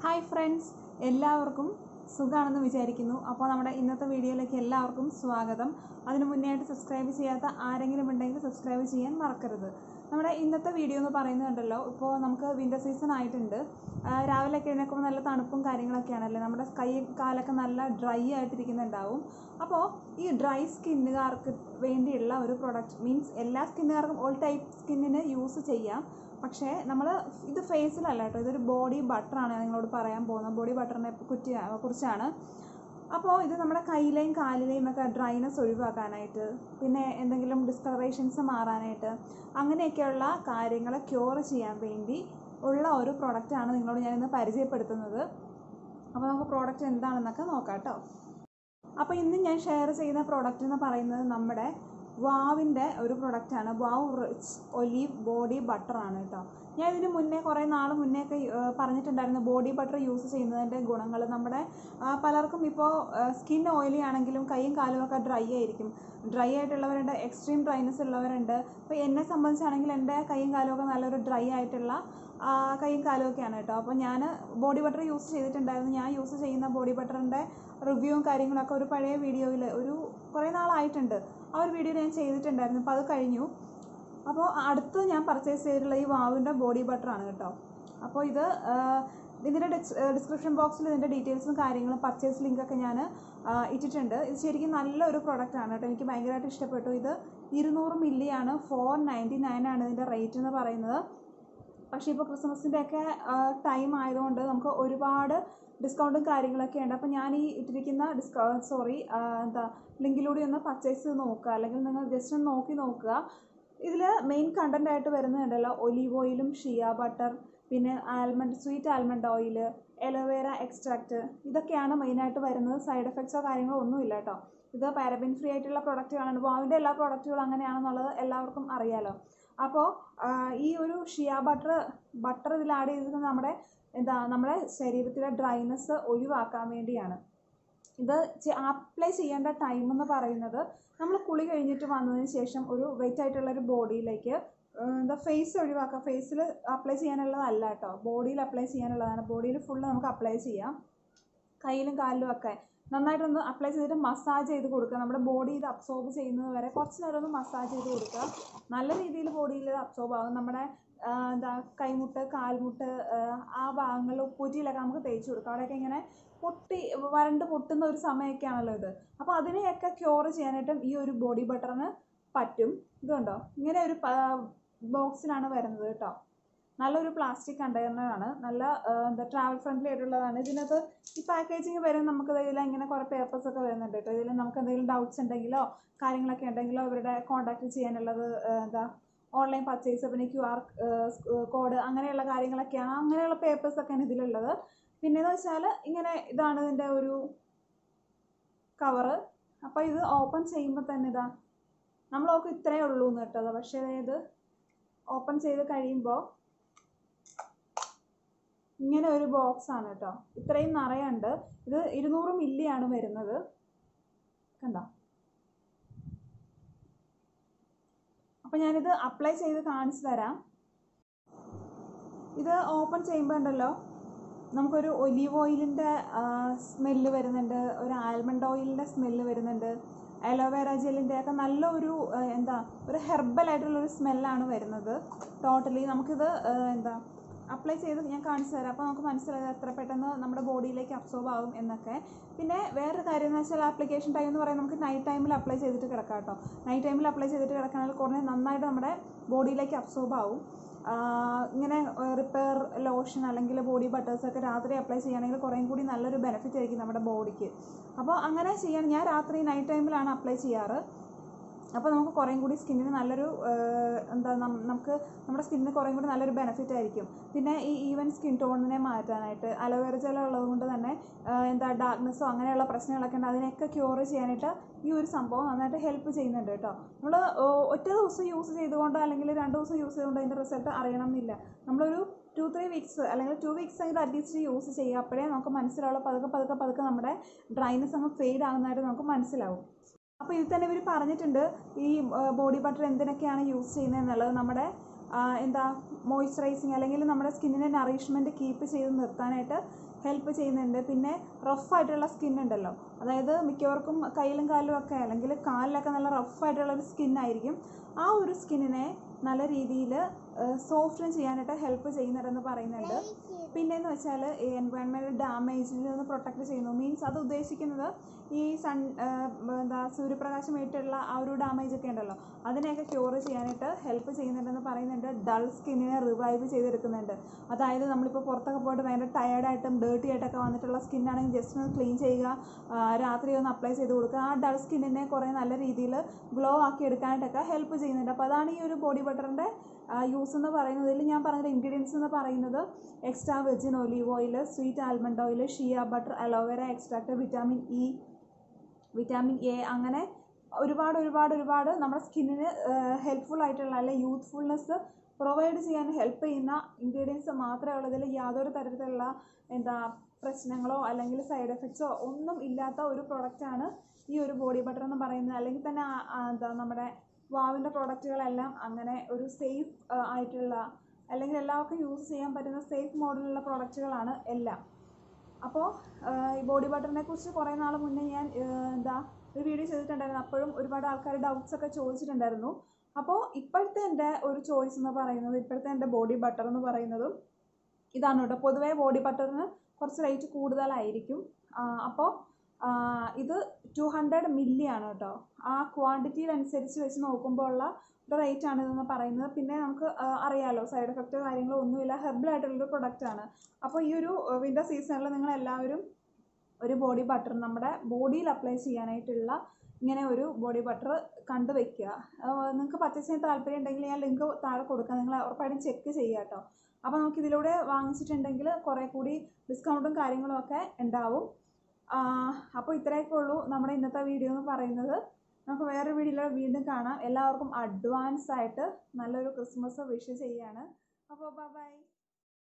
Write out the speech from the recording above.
hi friends എല്ലാവർക്കും സുഖമാണെന്ന് വിചാരിക്കുന്നു അപ്പോൾ നമ്മുടെ ഇന്നത്തെ വീഡിയോയിലേക്ക് എല്ലാവർക്കും സ്വാഗതം അതിന് മുന്നേ ആയിട്ട് സബ്സ്ക്രൈബ് ചെയ്യാത്ത ആരെങ്കിലും ഉണ്ടെങ്കിൽ സബ്സ്ക്രൈബ് ചെയ്യാൻ മറക്കരുത് നമ്മുടെ ഇന്നത്തെ വീഡിയോ എന്ന് പറയുന്നത് കണ്ടല്ലോ ഇപ്പോൾ നമുക്ക് വിൻ്റർ സീസൺ ആയിട്ടുണ്ട് ആ, രാവിലെയൊക്കെ എഴുന്നേൽക്കുമ്പോൾ നല്ല തണുപ്പും കാര്യങ്ങളൊക്കെയാണല്ലേ നമ്മുടെ കൈ കാലൊക്കെ നല്ല ഡ്രൈ ആയിട്ടിരിക്കുന്നുണ്ടാവും അപ്പോൾ ഈ ഡ്രൈ സ്കിന്നുകാർക്ക് വേണ്ടിയുള്ള ഒരു പ്രൊഡക്റ്റ് മീൻസ് എല്ലാ സ്കിന്നുകാർക്കും ഓൾ ടൈപ്പ് സ്കിന്നിന് യൂസ് ചെയ്യാം പക്ഷേ നമ്മൾ ഇത് ഫേസിലല്ല കേട്ടോ ഇതൊരു ബോഡി ബട്ടറാണ് ഞാൻ നിങ്ങളോട് പറയാൻ പോകുന്നത് ബോഡി ബട്ടറിനെ കുറ്റി കുറിച്ചാണ് അപ്പോൾ ഇത് നമ്മുടെ കയ്യിലെയും കാലിലെയും ഒക്കെ ഡ്രൈനെസ് ഒഴിവാക്കാനായിട്ട് പിന്നെ എന്തെങ്കിലും ഡിസ്കളറേഷൻസ് മാറാനായിട്ട് അങ്ങനെയൊക്കെയുള്ള കാര്യങ്ങൾ ക്യൂർ ചെയ്യാൻ വേണ്ടി ഉള്ള ഒരു പ്രൊഡക്റ്റാണ് നിങ്ങളോട് ഞാൻ ഇന്ന് പരിചയപ്പെടുത്തുന്നത് അപ്പോൾ നമുക്ക് പ്രോഡക്റ്റ് എന്താണെന്നൊക്കെ നോക്കാം കേട്ടോ അപ്പോൾ ഇന്ന് ഞാൻ ഷെയർ ചെയ്യുന്ന പ്രോഡക്റ്റ് എന്ന് പറയുന്നത് നമ്മുടെ വാവിൻ്റെ ഒരു പ്രൊഡക്റ്റാണ് വാവ് റിച്ച് ഒലീവ് ബോഡി ബട്ടറാണ് കേട്ടോ ഞാൻ ഇതിന് മുന്നേ കുറേ നാൾ മുന്നേ ഒക്കെ ഏർ, പറഞ്ഞിട്ടുണ്ടായിരുന്നു ബോഡി ബട്ടർ യൂസ് ചെയ്യുന്നതിൻ്റെ ഗുണങ്ങൾ നമ്മുടെ ആ, പലർക്കും ഇപ്പോൾ സ്കിൻ ഓയിലി ആണെങ്കിലും കൈയും കാലും ഒക്കെ ഡ്രൈ ആയിരിക്കും ഡ്രൈ ആയിട്ടുള്ളവരുണ്ട് എക്സ്ട്രീം ഡ്രൈനെസ് ഉള്ളവരുണ്ട് ഇപ്പോൾ എന്നെ സംബന്ധിച്ചാണെങ്കിൽ എൻ്റെ കൈയും കാലും ഒക്കെ നല്ലൊരു ഡ്രൈ ആയിട്ടുള്ള ആ, കൈയും കാലും ഒക്കെയാണ് കേട്ടോ അപ്പോൾ ഞാൻ ബോഡി ബട്ടർ യൂസ് ചെയ്തിട്ടുണ്ടായിരുന്നു ഞാൻ യൂസ് ചെയ്യുന്ന ബോഡി ബട്ടറിൻ്റെ റിവ്യൂവും കാര്യങ്ങളൊക്കെ ഒരു പഴയ വീഡിയോയിൽ ഒരു കുറേ നാളായിട്ടുണ്ട് ആ ഒരു വീഡിയോ ഞാൻ ചെയ്തിട്ടുണ്ടായിരുന്നു അപ്പോൾ അത് കഴിഞ്ഞു അപ്പോൾ അടുത്ത് ഞാൻ പർച്ചേസ് ചെയ്തിട്ടുള്ള ഈ വാവിൻ്റെ ബോഡി ബട്ടറാണ് കേട്ടോ അപ്പോൾ ഇത് ആ, ഇതിൻ്റെ ഡിസ്ക്രിപ്ഷൻ ബോക്സിൽ ഇതിൻ്റെ ഡീറ്റെയിൽസും കാര്യങ്ങളും പർച്ചേസ് ലിങ്കൊക്കെ ഞാൻ ഇട്ടിട്ടുണ്ട് ഇത് ശരിക്കും നല്ലൊരു പ്രൊഡക്റ്റ് ആണ് കേട്ടോ എനിക്ക് ഭയങ്കരമായിട്ട് ഇഷ്ടപ്പെട്ടു ഇത് ഇരുന്നൂറ് മില്ലിയാണ് ഫോർ നയൻറ്റി നയൻ ആണ് ഇതിൻ്റെ റേറ്റ് എന്ന് പറയുന്നത് പക്ഷേ ഇപ്പോൾ ക്രിസ്മസിൻ്റെ ഒക്കെ ടൈം ആയതുകൊണ്ട് നമുക്ക് ഒരുപാട് ഡിസ്കൗണ്ടും കാര്യങ്ങളൊക്കെ ഉണ്ട് അപ്പോൾ ഞാൻ ഈ ഇട്ടിരിക്കുന്ന ഡിസ്കൗ സോറി എന്താ ലിങ്കിലൂടെ ഒന്ന് പർച്ചേസ് ചെയ്ത് നോക്കുക അല്ലെങ്കിൽ നിങ്ങൾ ജസ്റ്റ് ഒന്ന് നോക്കി നോക്കുക ഇതിൽ മെയിൻ കണ്ടൻ്റ് ആയിട്ട് വരുന്നുണ്ടല്ലോ ഒലീവ് ഓയിലും ഷിയ ബട്ടർ പിന്നെ almond sweet almond oil aloe vera extract ഇതൊക്കെയാണ് മെയിനായിട്ട് വരുന്നത് സൈഡ് എഫക്ട്സോ കാര്യങ്ങളോ ഒന്നുമില്ല കേട്ടോ ഇത് പാരബിൻ ഫ്രീ ആയിട്ടുള്ള പ്രൊഡക്റ്റുകളാണ് വാവിൻ്റെ എല്ലാ പ്രൊഡക്റ്റുകളും അങ്ങനെയാണെന്നുള്ളത് എല്ലാവർക്കും അറിയാലോ അപ്പോൾ ഈ ഒരു ഷിയ ബട്ടർ ബട്ടർ ഇതിൽ ആഡ് ചെയ്തിരിക്കുന്നത് നമ്മുടെ എന്താ നമ്മുടെ ശരീരത്തിലെ ഡ്രൈനെസ് ഒഴിവാക്കാൻ വേണ്ടിയാണ് ഇത് അപ്ലൈ ചെയ്യേണ്ട ടൈം എന്ന് പറയുന്നത് നമ്മൾ കുളി കഴിഞ്ഞിട്ട് വന്നതിന് ശേഷം ഒരു വെറ്റ് ആയിട്ടുള്ള ഒരു ബോഡിയിലേക്ക് എന്താ ഫേസ് ഒഴിവാക്കുക ഫേസിൽ അപ്ലൈ ചെയ്യാനുള്ളതല്ല കേട്ടോ ബോഡിയിൽ അപ്ലൈ ചെയ്യാനുള്ളതാണ് ബോഡിയിൽ ഫുള്ള് നമുക്ക് അപ്ലൈ ചെയ്യാം കയ്യിലും കാലിലും ഒക്കെ നന്നായിട്ടൊന്ന് അപ്ലൈ ചെയ്തിട്ട് മസാജ് ചെയ്ത് കൊടുക്കുക നമ്മുടെ ബോഡി ഇത് അബ്സോർബ് ചെയ്യുന്നത് വരെ കുറച്ച് നേരം ഒന്ന് മസാജ് ചെയ്ത് കൊടുക്കുക നല്ല രീതിയിൽ ബോഡിയിൽ അബ്സോർബ് ആകും നമ്മുടെ ആ, എന്താ കൈമുട്ട് കാൽമുട്ട് ആ, ആ ഭാഗങ്ങളിൽ ഉപ്പൂറ്റിയിലൊക്കെ നമുക്ക് തേച്ച് കൊടുക്കാം അവിടെയൊക്കെ ഇങ്ങനെ പൊട്ടി വരണ്ട് പൊട്ടുന്ന ഒരു സമയമൊക്കെയാണല്ലോ ഇത് അപ്പോൾ അതിനെയൊക്കെ ക്യൂർ ചെയ്യാനായിട്ടും ഈ ഒരു ബോഡി ബട്ടറിന് പറ്റും ഇതുണ്ടോ ഇങ്ങനെ ഒരു ബോക്സിലാണ് വരുന്നത് കേട്ടോ നല്ലൊരു പ്ലാസ്റ്റിക് കണ്ടെയ്നറാണ് നല്ല ആ, എന്താ ട്രാവൽ ഫ്രണ്ട്ലി ആയിട്ടുള്ളതാണ് ഇതിനകത്ത് ഈ പാക്കേജിങ് വരും നമുക്ക് ഇതിൽ ഇങ്ങനെ കുറേ പേപ്പേഴ്സ് ഒക്കെ വരുന്നുണ്ട് കേട്ടോ ഇതിൽ നമുക്ക് എന്തെങ്കിലും ഡൗട്ട്സ് ഉണ്ടെങ്കിലോ കാര്യങ്ങളൊക്കെ ഉണ്ടെങ്കിലോ അവരുടെ കോൺടാക്ട് ചെയ്യാനുള്ളത് ആ, എന്താ ഓൺലൈൻ പർച്ചേസ് പിന്നെ ക്യു ആർ കോഡ് അങ്ങനെയുള്ള കാര്യങ്ങളൊക്കെയാണ് അങ്ങനെയുള്ള പേപ്പേഴ്സ് ഒക്കെയാണ് ഇതിലുള്ളത് പിന്നെ എന്ന് വെച്ചാൽ ഇങ്ങനെ ഇതാണ് ഇതിൻ്റെ ഒരു കവറ് അപ്പോൾ ഇത് ഓപ്പൺ ചെയ്യുമ്പോൾ തന്നെ ഇതാ നമ്മൾ നോക്കും ഇത്രയേ ഉള്ളൂ എന്ന് കേട്ടോ പക്ഷേ ഇത് ഓപ്പൺ ചെയ്ത് കഴിയുമ്പോൾ ഇങ്ങനെ ഒരു ബോക്സ് ആണ് കേട്ടോ ഇത്രയും നിറയുണ്ട് ഇത് ഇരുന്നൂറ് മില്ലിയാണ് വരുന്നത് കണ്ടോ അപ്പോൾ ഞാനിത് അപ്ലൈ ചെയ്ത് കാണിച്ചു തരാം ഇത് ഓപ്പൺ ചെയ്യുമ്പോൾ ഉണ്ടല്ലോ നമുക്കൊരു ഒലീവ് ഓയിലിൻ്റെ സ്മെല്ല് വരുന്നുണ്ട് ഒരു ആൽമണ്ട് ഓയിലിൻ്റെ സ്മെല്ല് വരുന്നുണ്ട് അലോവേറ ജെല്ലിൻ്റെ ഒക്കെ നല്ല ഒരു ആ, എന്താ ഒരു ഹെർബൽ ആയിട്ടുള്ളൊരു സ്മെല്ലാണ് വരുന്നത് ടോട്ടലി നമുക്കിത് ആ, എന്താ അപ്ലൈ ചെയ്ത് ഞാൻ കാണിച്ചു തരാം അപ്പോൾ നമുക്ക് മനസ്സിലായത് എത്ര പെട്ടെന്ന് നമ്മുടെ ബോഡിയിലേക്ക് അബ്സോർബ് ആകും എന്നൊക്കെ പിന്നെ വേറൊരു കാര്യം എന്ന് വെച്ചാൽ ആപ്ലിക്കേഷൻ ടൈം എന്ന് പറയുന്നത് നമുക്ക് നൈറ്റ് ടൈമിൽ അപ്ലൈ ചെയ്തിട്ട് കിടക്കാം കേട്ടോ നൈറ്റ് ടൈമിൽ അപ്ലൈ ചെയ്തിട്ട് കിടക്കുകയാണെങ്കിൽ കുറേ നന്നായിട്ട് നമ്മുടെ ബോഡിയിലേക്ക് അബ്സോർബ് ആവും ആഹ് ഇങ്ങനെ റിപ്പയർ ലോഷൻ അല്ലെങ്കിൽ ബോഡി ബട്ടേഴ്സ് ഒക്കെ രാത്രി അപ്ലൈ ചെയ്യുകയാണെങ്കിൽ കുറേയും കൂടി നല്ലൊരു ബെനിഫിറ്റ് ആയിരിക്കും നമ്മുടെ ബോഡിക്ക് അപ്പോൾ അങ്ങനെ ചെയ്യാൻ ഞാൻ രാത്രി നൈറ്റ് ടൈമിലാണ് അപ്ലൈ ചെയ്യാറ് അപ്പോൾ നമുക്ക് കുറേയും കൂടി സ്കിന്നിന് നല്ലൊരു ആഹ് എന്താ നം- നമുക്ക് നമ്മുടെ സ്കിന്നിന് കുറേയും കൂടി നല്ലൊരു ബെനിഫിറ്റ് ആയിരിക്കും പിന്നെ ഈ ഈവൻ സ്കിൻ ടോണിനെ മാറ്റാനായിട്ട് അലോവേറ ജെൽ ഉള്ളത് കൊണ്ട് തന്നെ ആഹ് എന്താ ഡാർക്ക്നെസ്സോ അങ്ങനെയുള്ള പ്രശ്നങ്ങളൊക്കെ ഉണ്ട് അതിനെയൊക്കെ ക്യൂർ ചെയ്യാനായിട്ട് ഈ ഒരു സംഭവം നന്നായിട്ട് ഹെൽപ്പ് ചെയ്യുന്നുണ്ട് കേട്ടോ നമ്മൾ ഒറ്റ ദിവസം യൂസ് ചെയ്തുകൊണ്ട് അല്ലെങ്കിൽ രണ്ട് ദിവസം യൂസ് ചെയ്തുകൊണ്ട് അതിൻ്റെ റിസൾട്ട് അറിയണം എന്നില്ല നമ്മളൊരു ടു ത്രീ വീക്സ് അല്ലെങ്കിൽ ടു വീക്സ് എങ്കിലും അറ്റ്ലീസ്റ്റ് യൂസ് ചെയ്യുക അപ്പോഴേ നമുക്ക് മനസ്സിലാവുള്ളൂ പതുക്കെ പതുക്കെ പതുക്കെ നമ്മുടെ ഡ്രൈനെസ് അങ്ങ് ഫെയ്ഡ് ആകുന്നതായിട്ട് നമുക്ക് മനസ്സിലാവും അപ്പോൾ ഇതിൽ തന്നെ ഇവർ പറഞ്ഞിട്ടുണ്ട് ഈ ബോഡി ബട്ടർ എന്തിനൊക്കെയാണ് യൂസ് ചെയ്യുന്നത് എന്നുള്ളത് നമ്മുടെ ആ, എന്താ മോയ്സ്ചറൈസിങ് അല്ലെങ്കിൽ നമ്മുടെ സ്കിന്നിൻ്റെ നറിഷ്മെൻറ്റ് കീപ്പ് ചെയ്ത് നിർത്താനായിട്ട് ഹെൽപ്പ് ചെയ്യുന്നുണ്ട് പിന്നെ റഫായിട്ടുള്ള സ്കിൻ ഉണ്ടല്ലോ അതായത് മിക്കവർക്കും കയ്യിലും കാലിലും ഒക്കെ അല്ലെങ്കിൽ കാലിലൊക്കെ നല്ല റഫായിട്ടുള്ള ഒരു സ്കിന്നായിരിക്കും ആ ഒരു സ്കിന്നിനെ നല്ല രീതിയിൽ സോഫ്റ്റൻ ചെയ്യാനായിട്ട് ഹെൽപ്പ് ചെയ്യുന്നുണ്ടെന്ന് പറയുന്നുണ്ട് പിന്നെയെന്ന് വെച്ചാൽ എൻവയോൺമെൻറ്റൽ ഡാമേജിൽ നിന്ന് പ്രൊട്ടക്റ്റ് ചെയ്യുന്നു മീൻസ് അത് ഉദ്ദേശിക്കുന്നത് ഈ സൺ എന്താ സൂര്യപ്രകാശം ഏറ്റുള്ള ആ ഒരു ഡാമേജ് ഒക്കെ ഉണ്ടല്ലോ അതിനെയൊക്കെ ക്യൂർ ചെയ്യാനായിട്ട് ഹെൽപ്പ് ചെയ്യുന്നുണ്ടെന്ന് പറയുന്നുണ്ട് ഡൾ സ്കിന്നിനെ റിവൈവ് ചെയ്തെടുക്കുന്നുണ്ട് അതായത് നമ്മളിപ്പോൾ പുറത്തൊക്കെ പോയിട്ട് ഭയങ്കര ടയേർഡായിട്ടും ഡേർട്ടി ആയിട്ടൊക്കെ വന്നിട്ടുള്ള സ്കിന്നാണെങ്കിൽ ജസ്റ്റ് ഒന്ന് ക്ലീൻ ചെയ്യുക ആ, രാത്രി ഒന്ന് അപ്ലൈ ചെയ്ത് കൊടുക്കുക ആ ഡൾ സ്കിന്നിനെ കുറേ നല്ല രീതിയിൽ ഗ്ലോ ആക്കി എടുക്കാനായിട്ടൊക്കെ ഹെൽപ്പ് ചെയ്യുന്നുണ്ട് അപ്പോൾ അതാണ് ഈ ഒരു ബോഡി ബട്ടറിൻ്റെ യൂസ് എന്ന് പറയുന്നത് ഇതിൽ ഞാൻ പറഞ്ഞ ഇൻഗ്രീഡിയൻസ് എന്ന് പറയുന്നത് extra virgin olive oil sweet almond oil shea butter aloe vera extract vitamin E vitamin A അങ്ങനെ ഒരുപാട് ഒരുപാട് ഒരുപാട് നമ്മുടെ സ്കിന്നിന് ഹെൽപ്ഫുൾ ആയിട്ടുള്ള അല്ലെ യൂത്ത്ഫുൾനെസ് പ്രൊവൈഡ് ചെയ്യാൻ ഹെൽപ്പ് ചെയ്യുന്ന ഇൻഗ്രീഡിയൻസ് മാത്രമേ ഉള്ളൂ ഇതിൽ യാതൊരു തരത്തിലുള്ള എന്താ പ്രശ്നങ്ങളോ അല്ലെങ്കിൽ സൈഡ് എഫക്ട്സോ ഒന്നും ഇല്ലാത്ത ഒരു പ്രൊഡക്റ്റാണ് ഈ ഒരു ബോഡി ബട്ടർ എന്ന് പറയുന്നത് അല്ലെങ്കിൽ തന്നെ ആ- ആ എന്താ നമ്മുടെ വാവിൻ്റെ പ്രോഡക്റ്റുകളെല്ലാം അങ്ങനെ ഒരു സേഫ് ആയിട്ടുള്ള അല്ലെങ്കിൽ എല്ലാവർക്കും യൂസ് ചെയ്യാൻ പറ്റുന്ന സേഫ് മോഡലുള്ള പ്രോഡക്റ്റുകളാണ് എല്ലാം അപ്പോൾ ഈ ബോഡി ബട്ടറിനെ കുറിച്ച് കുറേ നാൾ മുന്നേ ഞാൻ ഏഹ്, എന്താ ഒരു വീഡിയോ ചെയ്തിട്ടുണ്ടായിരുന്നു അപ്പോഴും ഒരുപാട് ആൾക്കാർ ഡൗട്ട്സ് ഒക്കെ ചോദിച്ചിട്ടുണ്ടായിരുന്നു അപ്പോൾ ഇപ്പോഴത്തെ എൻ്റെ ഒരു ചോയ്സ് എന്ന് പറയുന്നത് ഇപ്പോഴത്തെ എൻ്റെ ബോഡി ബട്ടർ എന്ന് പറയുന്നതും ഇതാണ് കേട്ടോ പൊതുവേ ബോഡി ബട്ടറിന് കുറച്ച് റേറ്റ് കൂടുതലായിരിക്കും അപ്പോൾ ഇത് ടു ഹൺഡ്രഡ് മില്ലി ആണ് കേട്ടോ ആ ക്വാണ്ടിറ്റിയിലനുസരിച്ച് വെച്ച് നോക്കുമ്പോൾ ഉള്ള ഒരു റേറ്റ് ആണ് ഇതെന്ന് പറയുന്നത് പിന്നെ നമുക്ക് ആ, അറിയാലോ സൈഡ് എഫക്റ്റോ കാര്യങ്ങളോ ഒന്നുമില്ല ഹെർബൽ ആയിട്ടുള്ളൊരു പ്രൊഡക്റ്റ് ആണ് അപ്പോൾ ഈ ഒരു വിൻ്റർ സീസണിൽ നിങ്ങൾ എല്ലാവരും ഒരു ബോഡി ബട്ടർ നമ്മുടെ ബോഡിയിൽ അപ്ലൈ ചെയ്യാനായിട്ടുള്ള ഇങ്ങനെ ഒരു ബോഡി ബട്ടർ കണ്ടു വെക്കുക നിങ്ങൾക്ക് പർച്ചേസ് ചെയ്യാൻ താല്പര്യം ഉണ്ടെങ്കിൽ ഞാൻ ലിങ്ക് താഴെ കൊടുക്കാം നിങ്ങൾ ഉറപ്പായിട്ടും ചെക്ക് ചെയ്യുക കേട്ടോ അപ്പോൾ നമുക്ക് ഇതിലൂടെ വാങ്ങിച്ചിട്ടുണ്ടെങ്കിൽ കുറേ കൂടി ഡിസ്കൗണ്ടും കാര്യങ്ങളും ഒക്കെ ഉണ്ടാവും അപ്പോൾ ഇത്രയൊക്കെ ഉള്ളൂ നമ്മുടെ ഇന്നത്തെ വീഡിയോ എന്ന് പറയുന്നത് നമുക്ക് വേറെ വീഡിയോയിൽ വീണ്ടും കാണാം എല്ലാവർക്കും അഡ്വാൻസ് ആയിട്ട് നല്ലൊരു ക്രിസ്മസ് വിഷ് ചെയ്യാണ് അപ്പോൾ ബൈ